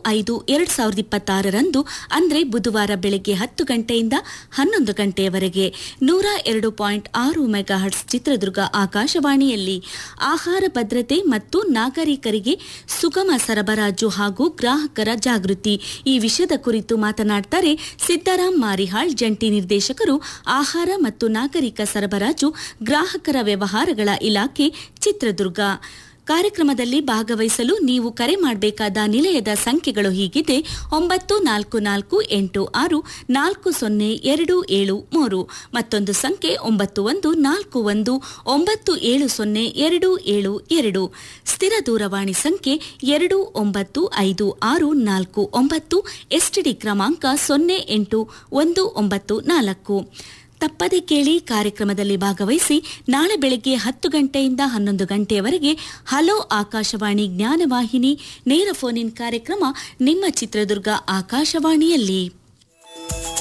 ಐದು ಎರಡ್ ಸಾವಿರದ ಇಪ್ಪತ್ತಾರರಂದು ಅಂದ್ರೆ ಬುಧವಾರ ಬೆಳಗ್ಗೆ ಹತ್ತು ಗಂಟೆಯಿಂದ ಹನ್ನೊಂದು ಗಂಟೆಯವರೆಗೆ ನೂರ ಎರಡು ಪಾಯಿಂಟ್ ಆರು ಮೆಗಾಹರ್ಟ್ಸ್ ಚಿತ್ರದುರ್ಗ ಆಕಾಶವಾಣಿಯಲ್ಲಿ ಆಹಾರ ಭದ್ರತೆ ಮತ್ತು ನಾಗರಿಕರಿಗೆ ಸುಗಮ ಸರಬರಾಜು ಹಾಗೂ ಗ್ರಾಹಕರ ಜಾಗೃತಿ ಈ ವಿಷಯದ ಕುರಿತು ಮಾತನಾಡ್ತಾರೆ ಸಿದ್ದರಾಮ್ ಮಾರಿಹಾಳ್ ಜಂಟಿ ನಿರ್ದೇಶಕರು ಆಹಾರ ಮತ್ತು ನಾಗರಿಕ ಸರಬರಾಜು ಗ್ರಾಹಕರ ವ್ಯವಹಾರಗಳ ಇಲಾಖೆ ಚಿತ್ರದುರ್ಗ ಕಾರ್ಯಕ್ರಮದಲ್ಲಿ ಭಾಗವಹಿಸಲು ನೀವು ಕರೆ ಮಾಡಬೇಕಾದ ನಿಲಯದ ಸಂಖ್ಯೆಗಳು ಹೀಗಿದೆ ಒಂಬತ್ತು ನಾಲ್ಕು ನಾಲ್ಕು ಎಂಟು ಆರು ನಾಲ್ಕು ಸೊನ್ನೆ ಎರಡು ಏಳು ಮೂರು ಮತ್ತೊಂದು ಸಂಖ್ಯೆ ಒಂಬತ್ತು ಒಂದು ನಾಲ್ಕು ಒಂದು ಒಂಬತ್ತು ಏಳು ಸೊನ್ನೆ ಎರಡು ಏಳು ಎರಡು ಸ್ಥಿರ ದೂರವಾಣಿ ಸಂಖ್ಯೆ ಎರಡು ಒಂಬತ್ತು ಐದು ಆರು ನಾಲ್ಕು ಒಂಬತ್ತು ಎಸ್ಟಿಡಿ ಕ್ರಮಾಂಕ ಸೊನ್ನೆ ಎಂಟು ಒಂದು ಒಂಬತ್ತು ನಾಲ್ಕು ತಪ್ಪದೆ ಕೇಳಿ ಕಾರ್ಯಕ್ರಮದಲ್ಲಿ ಭಾಗವಹಿಸಿ ನಾಳೆ ಬೆಳಗ್ಗೆ ಹತ್ತು ಗಂಟೆಯಿಂದ ಹನ್ನೊಂದು ಗಂಟೆಯವರೆಗೆ ಹಲೋ ಆಕಾಶವಾಣಿ ಜ್ಞಾನವಾಹಿನಿ ನೇರ ಫೋನ್ ಇನ್ ಕಾರ್ಯಕ್ರಮ ನಿಮ್ಮ ಚಿತ್ರದುರ್ಗ ಆಕಾಶವಾಣಿಯಲ್ಲಿ